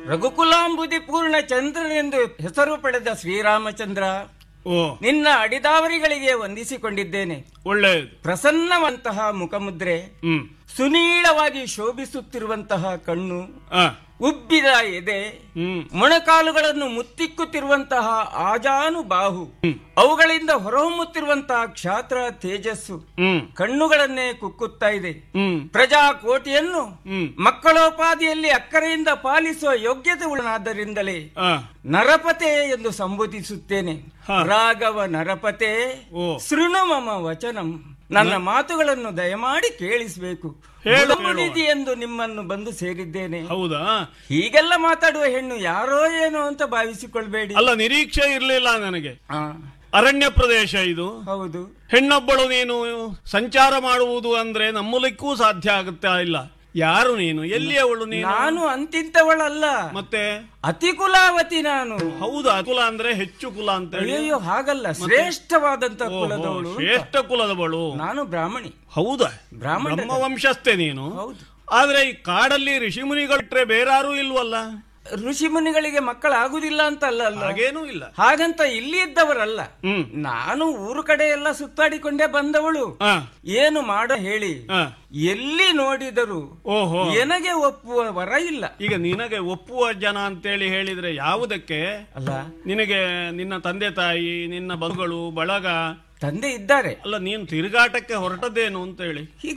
ರಘುಕುಲಾಂಬುದಿ ಪೂರ್ಣ ಚಂದ್ರನೆಂದು ಹೆಸರು ಪಡೆದ ಶ್ರೀರಾಮಚಂದ್ರ ಓ ನಿನ್ನ ಅಡಿದಾವರಿಗಳಿಗೆ ವಂದಿಸಿಕೊಂಡಿದ್ದೇನೆ ಒಳ್ಳೆಯದು ಪ್ರಸನ್ನವಂತಹ ಮುಖಮುದ್ರೆ ಹ್ಮ್ ಸುನೀಳವಾಗಿ ಶೋಭಿಸುತ್ತಿರುವಂತಹ ಕಣ್ಣು ಆ ಉಬ್ಬಿದ ಎದೆ ಹ್ಮ್ ಮೊಣಕಾಲುಗಳನ್ನು ಮುತ್ತಿಕ್ಕುತ್ತಿರುವಂತಹ ಆಜಾನು ಬಾಹು ಅವುಗಳಿಂದ ಹೊರಹೊಮ್ಮುತ್ತಿರುವಂತಹ ಕ್ಷಾತ್ರ ತೇಜಸ್ಸು ಹ್ಮ್ ಕಣ್ಣುಗಳನ್ನೇ ಕುಕ್ಕುತ್ತಾ ಇದೆ ಹ್ಮ್ ಪ್ರಜಾಕೋಟಿಯನ್ನು ಹ್ಮ್ ಮಕ್ಕಳೋಪಾದಿಯಲ್ಲಿ ಅಕ್ಕರೆಯಿಂದ ಪಾಲಿಸುವ ಯೋಗ್ಯತೆ ಉಳ್ಳನಾದ್ದರಿಂದಲೇ ಆ ನರಪತೆ ಎಂದು ಸಂಬೋಧಿಸುತ್ತೇನೆ ಹ. ರಾಘವ ನರಪತೆ ಓ. ಶೃಣು ಮಮ ವಚನಂ ನನ್ನ ಮಾತುಗಳನ್ನು ದಯಮಾಡಿ ಕೇಳಿಸಬೇಕು ಹೇಳು, ಮುಡಿದಿ ಎಂದು ನಿಮ್ಮನ್ನು ಬಂದು ಸೇರಿದ್ದೇನೆ ಹೌದಾ ಹೀಗೆಲ್ಲ ಮಾತಾಡುವ ಹೆಣ್ಣು ಯಾರೋ ಏನೋ ಅಂತ ಭಾವಿಸಿಕೊಳ್ಬೇಡಿ ಅಲ್ಲ ನಿರೀಕ್ಷೆ ಇರ್ಲಿಲ್ಲ ನನಗೆ ಆ, ಅರಣ್ಯ ಪ್ರದೇಶ ಇದು ಹೌದು ಹೆಣ್ಣೊಬ್ಬಳು ನೀನು ಸಂಚಾರ ಮಾಡುವುದು ಅಂದ್ರೆ ನಮ್ಮಲಿಕ್ಕೂ ಸಾಧ್ಯ ಆಗುತ್ತಾ ಇಲ್ಲ ಯಾರು ನೀನು ಎಲ್ಲಿ ಅವಳು ನೀನು ನಾನು ಅಂತಿಂತವಳಲ್ಲ ಮತ್ತೆ ಅತಿ ಕುಲಾವತಿ ನಾನು ಹೌದಾ ಕುಲ ಅಂದ್ರೆ ಹೆಚ್ಚು ಕುಲ ಅಂತ ಹೇಳಿ ಅಯ್ಯೋ ಹಾಗಲ್ಲ ಶ್ರೇಷ್ಠವಾದಂತ ಓಹೋ, ಕುಲದವಳು ಅಂತ. ಶ್ರೇಷ್ಠ ಕುಲದವಳು ನಾನು ಬ್ರಾಹ್ಮಣಿ ಹೌದಾ ಬ್ರಾಹ್ಮಣ ನಮ್ಮ ವಂಶಸ್ಥೆ ನೀನು ಹೌದು ಆದ್ರೆ ಈ ಕಾಡಲ್ಲಿ ಋಷಿಮುನಿಗಳಿಟ್ರೆ ಬೇರಾರು ಇಲ್ವಲ್ಲ ಋಷಿ ಮುನಿಗಳಿಗೆ ಮಕ್ಕಳಾಗುದಿಲ್ಲ ಅಂತ ಅಲ್ಲ ಅಲ್ಲ ಹಾಗೇನೂ ಇಲ್ಲ ಹಾಗಂತ ಇಲ್ಲಿ ಇದ್ದವರಲ್ಲ ಹ್ಮ್ ನಾನು ಊರು ಕಡೆ ಎಲ್ಲ ಸುತ್ತಾಡಿಕೊಂಡೇ ಬಂದವಳು ಆ, ಏನು ಮಾಡ ಹೇಳಿ ಆ. ಎಲ್ಲಿ ನೋಡಿದರು ಓಹೋ ನನಗೆ ಒಪ್ಪುವ ವರ ಇಲ್ಲ ಈಗ ನಿನಗೆ ಒಪ್ಪುವ ಜನ ಅಂತೇಳಿ ಹೇಳಿದ್ರೆ ಯಾವುದಕ್ಕೆ ಅಲ್ಲ ನಿನಗೆ ನಿನ್ನ ತಂದೆ ತಾಯಿ ನಿನ್ನ ಬಂಧುಗಳು ಬಳಗ ತಂದೆ ಇದ್ದಾರೆ ಅಲ್ಲ ನೀನು ತಿರುಗಾಟಕ್ಕೆ ಹೊರಟದ್ದೇನು ಅಂತ ಹೇಳಿ